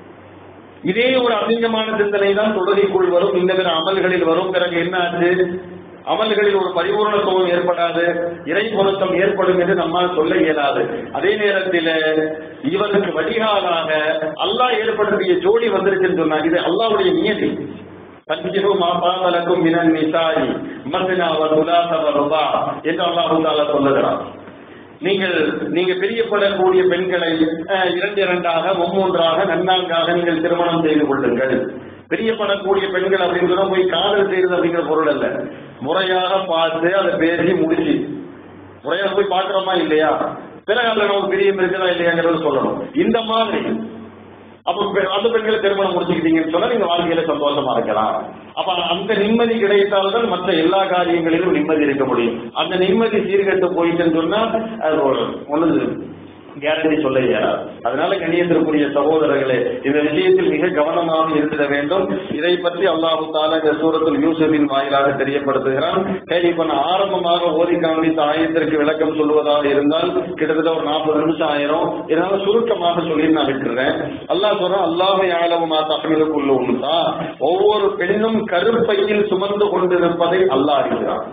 இதே ஒரு அசிங்கமான சிந்தனை தான் தொழுகைக்குள் வரும் இந்த பிற அமல்களில் வரும் பிறகு என்ன ஆச்சு அமல்களில் ஒரு பரிபூர்ணத்துவம் ஏற்படாது இறை பொருத்தம் ஏற்படும் என்று நம்மால் சொல்ல இயலாது அதே நேரத்தில் இவருக்கு வழிகாலாக அல்லாஹ் ஏற்படுத்திய ஜோடி வந்துருச்சுன்னு சொன்னாங்க இது அல்லாவுடைய நியதி பஞ்சிரு மாபாதலக்கும் மினன் நிசாயி மஸ்னா வ துலாச வ ருபா என்று அல்லாஹ் தாலா சொல்லுகிறார் நீங்கள் நீங்க பிரியப்படக்கூடிய பெண்களை அஹ், இரண்டு இரண்டாக மும்மூன்றாக நன்னான்காக நீங்கள் திருமணம் செய்து கொள்ளுங்கள் பிரியப்படக்கூடிய பெண்கள் அப்படின்னு சொன்னா போய் காதல் செய்யறது அப்படிங்கிற பொருள் அல்ல முறையாக பார்த்து அதை பேசி முடிச்சு முறையாக போய் பார்க்கிறோமா இல்லையா பிறகு அதுல நமக்கு பிரியம் இருக்குதா இல்லையாங்கிறத சொல்லணும் இந்த மாதிரி அப்ப பெ- அந்த பெண்களை திருமணம் முடிச்சுக்கிட்டீங்கன்னு சொன்னா நீங்க வாழ்க்கையில சந்தோஷமா இருக்கலாம் அப்ப அந்த நிம்மதி கிடைத்தால்தான் மற்ற எல்லா காரியங்களிலும் நிம்மதி இருக்க முடியும் அந்த நிம்மதி சீர்கெட்டு போயிட்டுன்னு சொன்னா அது ஒரு- ஒண்ணுது கேரண்டி சொல்ல இயலாது அதனால கணியத்திற்குரிய சகோதரர்களே இந்த விஷயத்தில் மிக கவனமாக இருந்திட வேண்டும் இதை பற்றி அல்லாஹு தாலா இந்த சூரத்தில் யூசுஃபின் வாயிலாக தெரியப்படுத்துகிறான் சரி இப்ப நான் ஆரம்பமாக ஓதி காண்பித்த ஆயத்திற்கு விளக்கம் சொல்வதாக இருந்தால் கிட்டத்தட்ட ஒரு நாற்பது நிமிஷம் ஆயிரும் இதனால சுருக்கமாக சொல்லி நான் விட்டுறேன் அல்லாஹ் சொல்றான் அல்லாஹை ஆளவுமா தமிழுக்குள்ள உண்டா ஒவ்வொரு பெண்ணும் கருப்பையில் சுமந்து கொண்டிருப்பதை அல்லாஹ் அறிகிறான்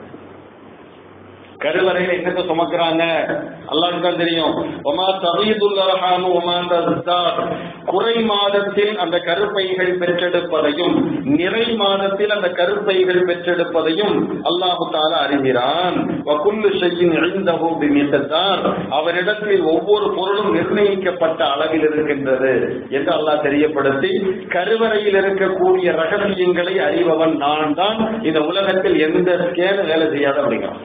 கருவறையில என்னத்தை சுமக்கிறாங்க அல்லாஹ்க்கு தான் தெரியும் ஒமா தவீதுல் அர்ஹாமு ஒமா தஸ்தார் குறை மாதத்தில் அந்த கருப்பைகள் பெற்றெடுப்பதையும் நிறை மாதத்தில் அந்த கருப்பைகள் பெற்றெடுப்பதையும் அல்லாஹு தாலா அறிகிறான் வகுல்லு ஷையின் இழந்தஹு பிமித்தத்தார் அவரிடத்தில் ஒவ்வொரு பொருளும் நிர்ணயிக்கப்பட்ட அளவில் இருக்கின்றது என்று அல்லாஹ் தெரியப்படுத்தி கருவறையில் இருக்கக்கூடிய ரகசியங்களை அறிபவன் நான் தான் இந்த உலகத்தில் எந்த ஸ்கேன் வேலை செய்யாத அப்படிங்கிறான்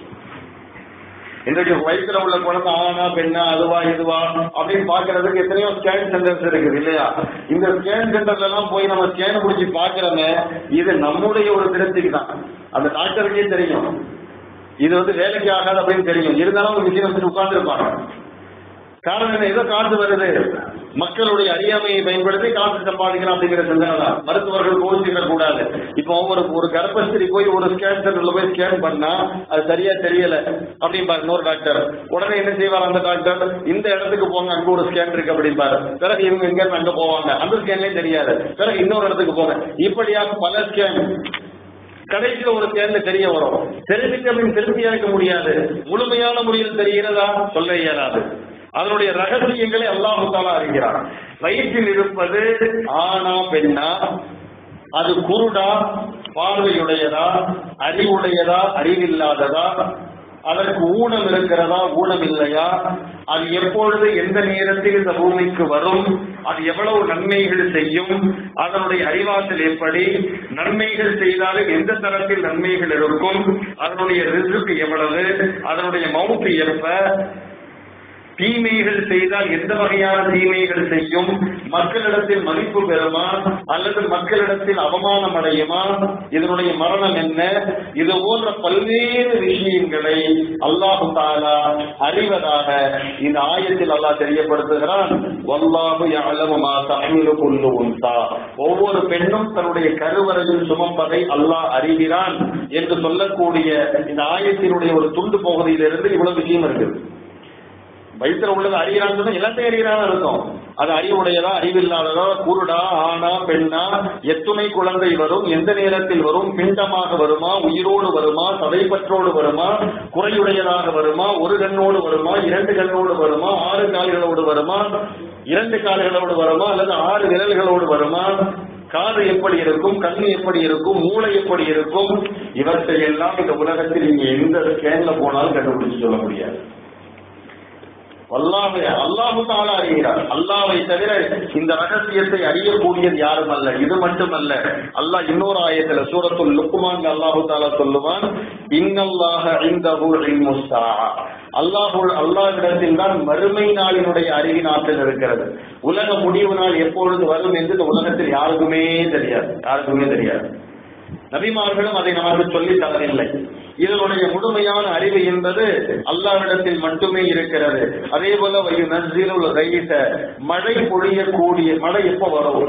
இன்றைக்கு வயிற்றுல உள்ள குழந்தை ஆனா பெண்ணா அதுவா இதுவா அப்படின்னு பாக்குறதுக்கு எத்தனையோ ஸ்கேன் சென்டர்ஸ் இருக்குது இல்லையா இந்த ஸ்கேன் சென்டர்ல எல்லாம் போய் நம்ம ஸ்கேன் பிடிச்சி பாக்குறோமே இது நம்முடைய ஒரு திருப்திக்கு தான் அந்த டாக்டருக்கே தெரியும் இது வந்து வேலைக்கு ஆகாது அப்படின்னு தெரியும் இருந்தாலும் ஒரு விஷயம் வச்சுட்டு உட்கார்ந்து இருப்பாங்க காரணம் என்ன ஏதோ காசு வருது மக்களுடைய அறியாமையை பயன்படுத்தி காசு சம்பாதிக்கலாம் அப்படிங்கிற சிந்தனை தான் மருத்துவர்கள் கோச்சிக்க கூடாது இப்போ ஒவ்வொரு ஒரு கர்ப்பஸ்திரி போய் ஒரு ஸ்கேன் சென்டர்ல போய் ஸ்கேன் பண்ணா அது சரியா தெரியல அப்படிம்பாரு இன்னொரு டாக்டர் உடனே என்ன செய்வார் அந்த டாக்டர் இந்த இடத்துக்கு போங்க அங்க ஒரு ஸ்கேன் இருக்கு அப்படிம்பாரு பிறகு இவங்க எங்க அங்க போவாங்க அந்த ஸ்கேன்லயும் தெரியாது பிறகு இன்னொரு இடத்துக்கு போங்க இப்படியாக பல ஸ்கேன் கடைசியில ஒரு தேர்ந்த தெரிய வரும் தெரிஞ்சுக்க அப்படின்னு திருப்தியா இருக்க முடியாது முழுமையான முறையில் தெரிகிறதா சொல்ல இயலாது அதனுடைய ரகசியங்களை அல்லாஹு தாலா அறிகிறார் வயிற்றில் இருப்பது ஆணா பெண்ணா அது குருடா பார்வையுடையதா அறிவுடையதா அறிவில்லாததா அதற்கு ஊனம் இருக்கிறதா ஊனம் இல்லையா அது எப்பொழுது எந்த நேரத்தில் இந்த பூமிக்கு வரும் அது எவ்வளவு நன்மைகள் செய்யும் அதனுடைய அறிவாற்றல் எப்படி நன்மைகள் செய்தாலும் எந்த தரத்தில் நன்மைகள் இருக்கும் அதனுடைய ரிசுக்கு எவ்வளவு அதனுடைய மவுத்து எப்ப தீமைகள் செய்தால் எந்த வகையான தீமைகள் செய்யும் மக்களிடத்தில் மதிப்பு பெறுமா அல்லது மக்களிடத்தில் அவமானம் அடையுமா இதனுடைய மரணம் என்ன இது போன்ற பல்வேறு விஷயங்களை அல்லாஹு தாலா அறிவதாக இந்த ஆயத்தில் அல்லாஹ் தெரியப்படுத்துகிறான் வல்லாஹு யஅலமு மா தஹ்மிலு குல்லு உன்சா ஒவ்வொரு பெண்ணும் தன்னுடைய கருவறையில் சுமப்பதை அல்லாஹ் அறிகிறான் என்று சொல்லக்கூடிய இந்த ஆயத்தினுடைய ஒரு துண்டு பகுதியிலிருந்து இவ்வளவு விஷயம் இருக்குது வயிற்றுல உள்ளது அறிகிறான்னு சொன்னா எல்லாத்தையும் அறிகிறான்னு இருக்கும் அது அறிவுடையதா அறிவில்லாததா குருடா ஆணா பெண்ணா எத்துணை குழந்தை வரும் எந்த நேரத்தில் வரும் பிண்டமாக வருமா உயிரோடு வருமா சதைப்பற்றோடு வருமா குறையுடையதாக வருமா ஒரு கண்ணோடு வருமா இரண்டு கண்ணோடு வருமா ஆறு கால்களோடு வருமா இரண்டு கால்களோடு வருமா அல்லது ஆறு விரல்களோடு வருமா காது எப்படி இருக்கும் கண்ணு எப்படி இருக்கும் மூளை எப்படி இருக்கும் இவற்றை எல்லாம் இந்த உலகத்தில் நீங்க எந்த ஸ்கேன்ல போனாலும் கண்டுபிடிச்சு சொல்ல முடியாது அல்லாஹ் அல்லாஹு தாலா அறிகிறார் அல்லாவை தவிர இந்த ரகசியத்தை அறியக்கூடியது யாரும் அல்ல இது மட்டுமல்ல அல்லாஹ் இன்னொரு ஆயத்துல சூரத்துல் லுக்குமான் அல்லாஹு தாலா சொல்லுவான் இன்னல்லாஹ இந்தஹு இல்மு ஸாஅ அல்லாஹு அல்லாஹ்விடத்தில் தான் மறுமை நாளினுடைய அறிவின் ஆற்றல் இருக்கிறது உலக முடிவு நாள் எப்பொழுது வரும் என்று இந்த உலகத்தில் யாருக்குமே தெரியாது யாருக்குமே தெரியாது நபிமார்களும் அதை நமக்கு சொல்லி தரவில்லை இதனுடைய முழுமையான அறிவு என்பது அல்லாவிடத்தில் மட்டுமே இருக்கிறது அதே போல வயு நஸ்ரீலுல் ரைஸ மழை பொழியக்கூடிய மழை எப்ப வரும்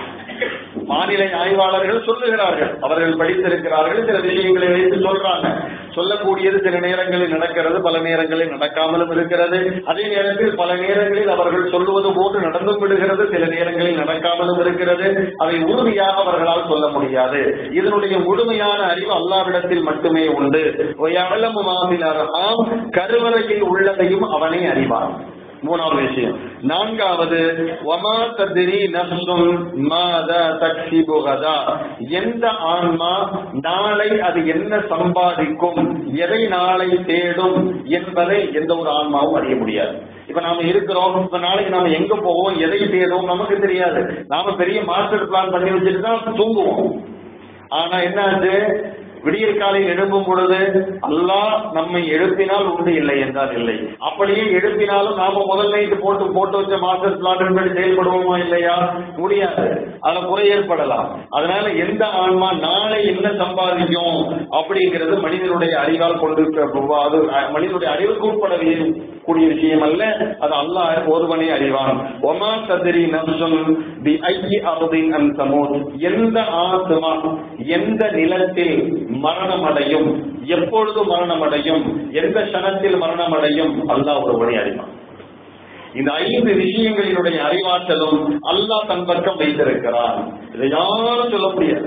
வானிலை ஆய்வாளர்கள் சொல்லுகிறார்கள் அவர்கள் படித்திருக்கிறார்கள் சில விஷயங்களை வைத்து சொல்றாங்க சொல்லக்கூடியது சில நேரங்களில் நடக்கிறது பல நேரங்களில் நடக்காமலும் இருக்கிறது அதே நேரத்தில் பல நேரங்களில் அவர்கள் சொல்லுவது போன்று நடந்தும் விடுகிறது சில நேரங்களில் நடக்காமலும் இருக்கிறது அதை உறுதியாக அவர்களால் சொல்ல முடியாது இதனுடைய முழுமையான அறிவு அல்லாவிடத்தில் மட்டுமே உண்டு ஒயளமு மாமிலாராம் கருவறையில் உள்ளதையும் அவனே அறிவான் மூணாவது விஷயம் நான்காவது வமா தத்ரி நஃப்சும் மாதா தக்ஸிபு கதா எந்த ஆன்மா நாளை அது என்ன சம்பாதிக்கும் எதை நாளை தேடும் என்பதை எந்த ஒரு ஆன்மாவும் அறிய முடியாது இப்ப நாம இருக்கிறோம் இப்ப நாளைக்கு நாம எங்க போவோம் எதை தேடும் நமக்கு தெரியாது நாம பெரிய மாஸ்டர் பிளான் பண்ணி வச்சுட்டு தான் தூங்குவோம் ஆனா என்னாச்சு விடியற் காலையில் எழும்பும் பொழுது அல்லாஹ் நம்மை எழுப்பினால் உண்டு இல்லை என்றால் இல்லை அப்படியே எழுப்பினாலும் நாம முதல் நைட்டு போட்டு போட்டு வச்ச மாஸ்டர் பிளான் படி செயல்படுவோமா இல்லையா முடியாது அதுல குறை ஏற்படலாம் அதனால எந்த ஆன்மா நாளை என்ன சம்பாதிக்கும் அப்படிங்கிறது மனிதனுடைய அறிவால் கொண்டு அது மனிதனுடைய அறிவுக்கு உட்பட கூடிய விஷயம் அல்ல அது அல்லாஹ் ஒருவனே அறிவான் ஒமா கதிரி நம்சும் பி ஐயி அருதின் அன் சமூத் எந்த ஆத்மா எந்த நிலத்தில் மரணம் அடையும் எப்பொழுது மரணம் அடையும் எந்த கணத்தில் மரணம் அடையும் அல்லாஹ் ஒருவனை அறிவான் இந்த ஐந்து விஷயங்களினுடைய அறிவாற்றலும் அல்லாஹ் தன் பக்கம் வைத்திருக்கிறான் இதை யாரும் சொல்ல முடியாது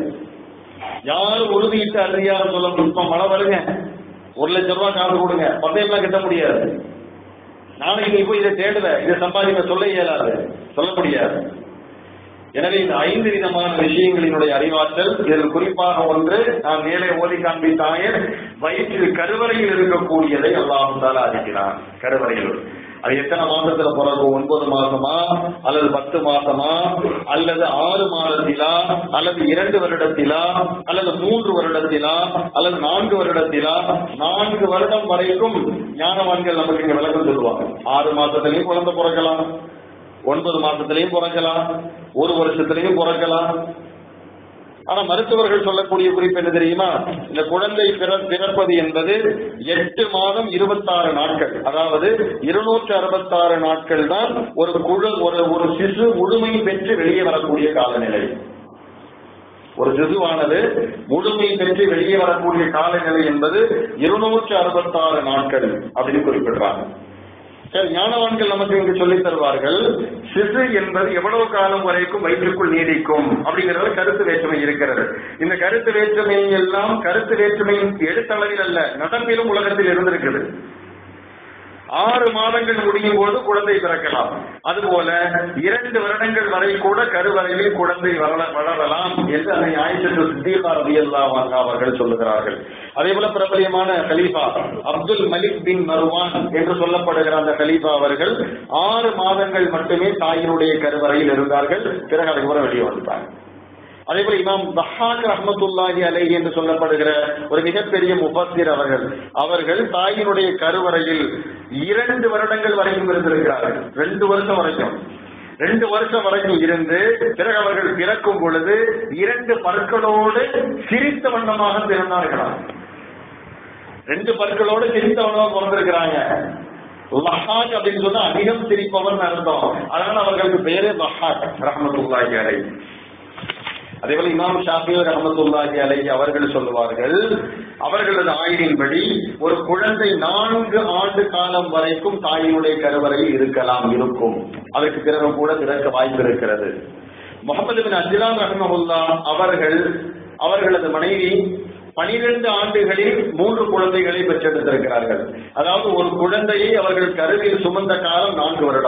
யாரும் உறுதியிட்டு அறியாத சொல்ல முடியும் இப்ப மழை வருங்க ஒரு லட்சம் ரூபாய் காசு கொடுங்க பந்தயம்லாம் கட்ட முடியாது நாளைக்கு நீ போய் இதை தேடுவ இதை சம்பாதிக்க சொல்ல இயலாது சொல்ல முடியாது எனவே இந்த ஐந்து விதமான விஷயங்களினுடைய அறிவாற்றல் இதில் குறிப்பாக ஒன்று நான் மேலே ஓதி காண்பித்தாய வயிற்றில் கருவறையில் இருக்கக்கூடியதை அல்லாஹால அறிகிறான் கருவறையில் அது எத்தனை மாசத்துல பிறக்கும் ஒன்பது மாசமா அல்லது பத்து மாசமா அல்லது ஆறு மாதத்திலா அல்லது இரண்டு வருடத்திலா அல்லது மூன்று வருடத்திலா அல்லது நான்கு வருடத்திலா நான்கு வருடம் வரைக்கும் ஞானவான்கள் நமக்கு இங்க விளக்கம் சொல்லுவாங்க ஆறு மாசத்திலையும் குழந்தை பிறக்கலாம் ஒன்பது மாசத்திலையும் பிறக்கலாம் ஒரு வருஷத்திலையும் பிறக்கலாம் ஆனா மருத்துவர்கள் சொல்லக்கூடிய குறிப்பு என்ன தெரியுமா இந்த குழந்தை பிறப்பது என்பது எட்டு மாதம் இருபத்தாறு நாட்கள் அதாவது இருநூற்று அறுபத்தாறு நாட்கள் தான் ஒரு குழு ஒரு ஒரு சிசு முழுமை பெற்று வெளியே வரக்கூடிய காலநிலை ஒரு சிசுவானது முழுமை பெற்று வெளியே வரக்கூடிய காலநிலை என்பது இருநூற்று அறுபத்தாறு நாட்கள் அப்படின்னு குறிப்பிடுறாங்க சரி ஞானவான்கள் நமக்கு இங்கு சொல்லித் தருவார்கள் சிசு என்பது எவ்வளவு காலம் வரைக்கும் வயிற்றுக்குள் நீடிக்கும் அப்படிங்கறது கருத்து வேற்றுமை இருக்கிறது இந்த கருத்து வேற்றுமை எல்லாம் கருத்து வேற்றுமையின் எடுத்தளவில் அல்ல நடப்பிலும் உலகத்தில் இருந்திருக்குது ஆறு மாதங்கள் முடியும் போது குழந்தை பிறக்கலாம் அதுபோல இரண்டு வருடங்கள் வரை கூட கருவறையில் குழந்தை வளர வளரலாம் என்று அதை ஆயிஷத்து சித்தீபா ரவி அவர்கள் சொல்லுகிறார்கள் அதே போல பிரபலியமான கலீஃபா அப்துல் மலிக் பின் மருவான் என்று சொல்லப்படுகிற அந்த கலீஃபா அவர்கள் ஆறு மாதங்கள் மட்டுமே தாயினுடைய கருவறையில் இருந்தார்கள் பிறகு அதுக்கப்புறம் வெளியே வந்துட்டாங்க அதே போல இமாம் பஹாக் ரஹமத்துல்லாஹி அலைஹி என்று சொல்லப்படுகிற ஒரு மிகப்பெரிய முபத்திர் அவர்கள் அவர்கள் தாயினுடைய கருவறையில் இரண்டு வருடங்கள் வரைக்கும் இருந்திருக்கிறார்கள் ரெண்டு வருஷம் வரைக்கும் ரெண்டு வருஷம் வரைக்கும் இருந்து பிறகு அவர்கள் பிறக்கும் பொழுது இரண்டு பற்களோடு சிரித்த வண்ணமாக பிறந்தார்களாம் ரெண்டு பற்களோடு சிரித்த வண்ணமாக பிறந்திருக்கிறாங்க லஹாக் அப்படின்னு சொன்னா அதிகம் சிரிப்பவன் அர்த்தம் அதனால அவர்களுக்கு பேரே லஹாக் ரஹமத்துல்லாஹி அலை அதே போல இமாம் ஷாஃபி ரஹமத்துல்லாஹி அலை அவர்கள் சொல்லுவார்கள் அவர்களது ஆய்வின்படி ஒரு குழந்தை நான்கு ஆண்டு காலம் வரைக்கும் தாயினுடைய கருவறையில் இருக்கலாம் இருக்கும் அதற்கு பிறகு கூட பிறக்க வாய்ப்பு இருக்கிறது முகமது பின் அஜிலான் ரஹமகுல்லா அவர்கள் அவர்களது மனைவி பனிரெண்டு ஆண்டுகளில் மூன்று குழந்தைகளை பெற்றெடுத்திருக்கிறார்கள் அதாவது ஒரு குழந்தையை அவர்கள் கருவில் சுமந்த காலம் நான்கு வருடம்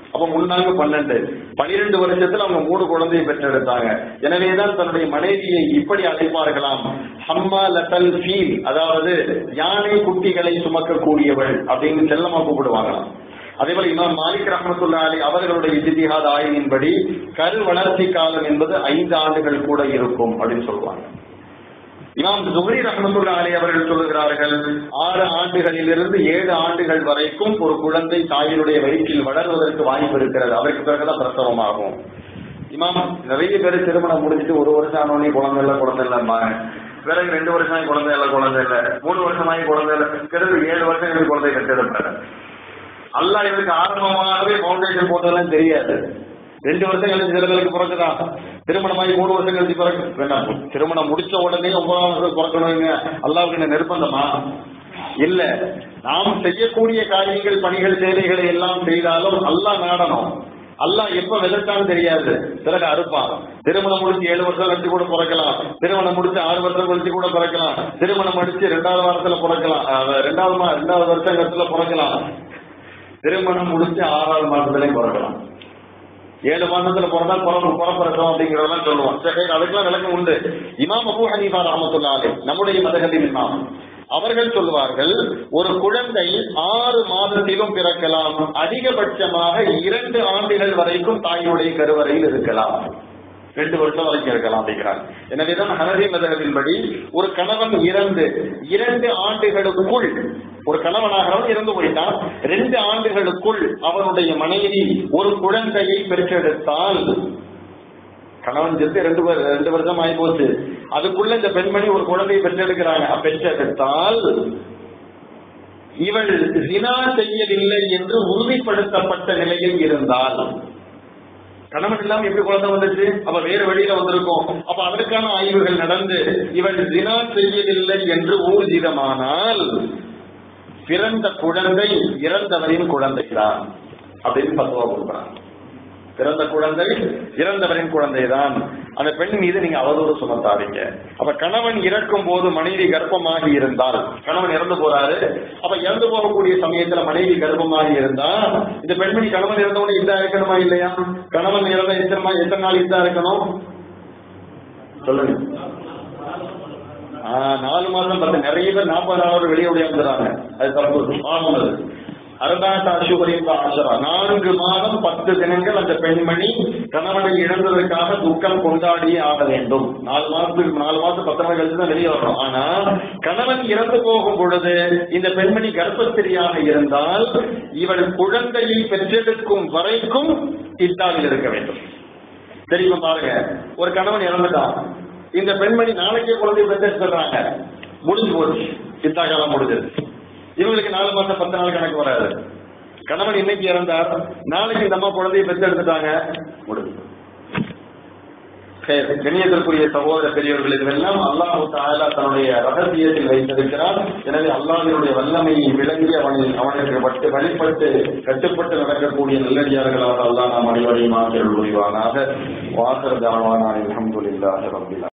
அப்ப முன்னாங்க பன்னெண்டு பனிரெண்டு வருஷத்துல அவங்க மூணு குழந்தையை பெற்றெடுத்தாங்க எனவேதான் தன்னுடைய மனைவியை இப்படி அழைப்பார்களாம் ஹம்மா லட்டல் ஃபீல் அதாவது யானை குட்டிகளை சுமக்கக்கூடியவள் அப்படின்னு செல்லமா கூப்பிடுவாங்களாம் அதே போல இமாம் மாலிக் ரஹமத்துல்லா அலி அவர்களுடைய இஜித்திஹாத் ஆய்வின்படி கரு வளர்ச்சி காலம் என்பது ஐந்து ஆண்டுகள் கூட இருக்கும் அப்படின்னு சொல்லுவாங்க இமாம் ஜுஹரி ரஹமத்துல்லா அலி அவர்கள் சொல்லுகிறார்கள் ஆறு ஆண்டுகளிலிருந்து ஏழு ஆண்டுகள் வரைக்கும் ஒரு குழந்தை தாயினுடைய வயிற்றில் வளர்வதற்கு வாய்ப்பு இருக்கிறது அதற்கு பிறகுதான் பிரசவமாகும் இமாம் நிறைய பேர் திருமணம் முடிஞ்சிட்டு ஒரு வருஷம் ஆனோடனே குழந்தை இல்ல குழந்தை இல்லம்பாங்க பிறகு ரெண்டு வருஷமாயி குழந்தை இல்ல குழந்தை இல்ல மூணு வருஷமாயி குழந்தை இல்ல பிறகு ஏழு வருஷம் எனக்கு குழந்தை கட்டெடுப்பாரு அல்லா இவருக்கு ஆரம்பமாகவே பவுண்டேஷன் போட்டதெல்லாம் தெரியாது ரெண்டு வருஷம் கழிச்சு சில பேருக்கு பிறகுதான் திருமணமாகி மூணு வருஷம் கழிச்சு பிறகு வேண்டாம் திருமணம் முடிச்ச உடனே ஒன்பதாம் வருஷம் பிறக்கணுங்க அல்லாவுக்கு என்ன நிர்பந்தமா இல்ல நாம் செய்யக்கூடிய காரியங்கள் பணிகள் சேவைகளை எல்லாம் செய்தாலும் அல்லாஹ் நாடணும் அல்லாஹ் எப்ப விதட்டான்னு தெரியாது பிறகு அறுப்பான் திருமணம் முடிச்சு ஏழு வருஷம் கழிச்சு கூட பிறக்கலாம் திருமணம் முடிச்சு ஆறு வருஷம் கழிச்சு கூட பிறக்கலாம் திருமணம் முடிச்சு ரெண்டாவது வாரத்துல பிறக்கலாம் அஹ் ரெண்டாவது மா- ரெண்டாவது வருஷம் கழிச்சுல பிறக்கலாம் திருமணம் முடிச்சு ஆறாவது மாசத்துலயும் பிறக்கலாம் ஏழு மாசத்துல பிறந்தா பிறப்பு பிறப்பிறக்கும் அப்படிங்கறதெல்லாம் சொல்லுவோம் சரி அதுக்கெல்லாம் விளக்கம் உண்டு இமாம் அபு ஹனீஃபா ரஹமத்துல்லா அலைஹி நம்முடைய மதகத்தின் இமாம் அவர்கள் சொல்லுவார்கள் ஒரு குழந்தை ஆறு மாதத்திலும் பிறக்கலாம் அதிகபட்சமாக இரண்டு ஆண்டுகள் வரைக்கும் தாயுடைய கருவறையில் இருக்கலாம் ரெண்டு வருஷம் வரைக்கும் இருக்கலாம் அப்படிங்கிறாங்க எனவேதான் ஹனதி மதகத்தின்படி ஒரு கணவன் இறந்து இரண்டு ஆண்டுகளுக்குள் ஒரு கணவனாகிறவன் இறந்து போயிட்டான் ரெண்டு ஆண்டுகளுக்குள் அவனுடைய மனைவி ஒரு குழந்தையை பெற்றெடுத்தால் கணவன் செத்து ரெண்டு வரு- ரெண்டு வருஷம் ஆகி போச்சு அதுக்குள்ள இந்த பெண்மணி ஒரு குழந்தையை பெற்றெடுக்கிறாங்க பெற்றெடுத்தால் இவள் ஜினா செய்யவில்லை என்று உறுதிப்படுத்தப்பட்ட நிலையில் இருந்தால் கணவன் இல்லாம எப்படி குழந்தை வந்துச்சு அப்ப வேற வழியில வந்திருக்கும் அப்ப அதற்கான ஆய்வுகள் நடந்து இவள் ஜினா செய்யவில்லை என்று ஊர்ஜிதமானால் பிறந்த குழந்தை இறந்தவரின் குழந்தைதான் அப்படின்னு பத்துவா கொடுக்குறாங்க பிறந்த குழந்தை இறந்தவரின் குழந்தைதான் அந்த பெண் மீது நீங்க அவதூறு சுமத்தாதீங்க அப்ப கணவன் இறக்கும் போது மனைவி கர்ப்பமாகி இருந்தால் கணவன் இறந்து போறாரு அப்ப இறந்து போகக்கூடிய சமயத்துல மனைவி கர்ப்பமாகி இருந்தா இந்த பெண்மணி கணவன் இறந்தவனே இதா இருக்கணுமா இல்லையா கணவன் இறந்த எத்தனை மா- எத்தனை நாள் இதா இருக்கணும் சொல்லுங்க ஆஹ் நாலு மாதம் பத்து நிறைய பேர் நாற்பது நாளோட வெளியே வந்துடுறாங்க அது தப்பு பாவம் அது அறுபதாயிரத்து அசுவரின் ஆசரா நான்கு மாதம் பத்து தினங்கள் அந்த பெண்மணி கணவனை இழந்ததற்காக துக்கம் கொண்டாடியே ஆக வேண்டும் நாலு மாசத்துக்கு நாலு மாசம் பத்து நாள் கழிச்சு தான் வெளியே வரணும் ஆனா கணவன் இறந்து போகும் பொழுது இந்த பெண்மணி கர்ப்பஸ்திரியாக இருந்தால் இவள் குழந்தையை பெற்றெடுக்கும் வரைக்கும் இத்தாவில் இருக்க வேண்டும் தெரியுமா பாருங்க ஒரு கணவன் இறந்துட்டான் இந்த பெண்மணி நாளைக்கே குழந்தை பெற்று சொல்றாங்க முடிஞ்சு போச்சு சித்தா காலம் முடிஞ்சது இவங்களுக்கு நாலு மாசம் பத்து நாள் கணக்கு வராது கணவன் இன்னைக்கு இறந்தார் நாளைக்கு இந்த அம்மா குழந்தையை பெற்று எடுத்துட்டாங்க முடிஞ்சு சரி, கண்ணியத்திற்குரிய சகோதர பெரியவர்கள் இதுவெல்லாம் அல்லாஹு தாலா தன்னுடைய ரகசியத்தில் வைத்திருக்கிறார் எனவே அல்லாஹினுடைய வல்லமையை விளங்கி அவனை அவனுக்கு வட்டு வழிபட்டு கட்டுப்பட்டு நடக்கக்கூடிய நல்லடியார்களாக அல்லாஹ் நாம் அனைவரையும் ஆசிரியர் புரிவானாக வாசர் தாழ்வான அலமதுல்லாஹ் ரபில்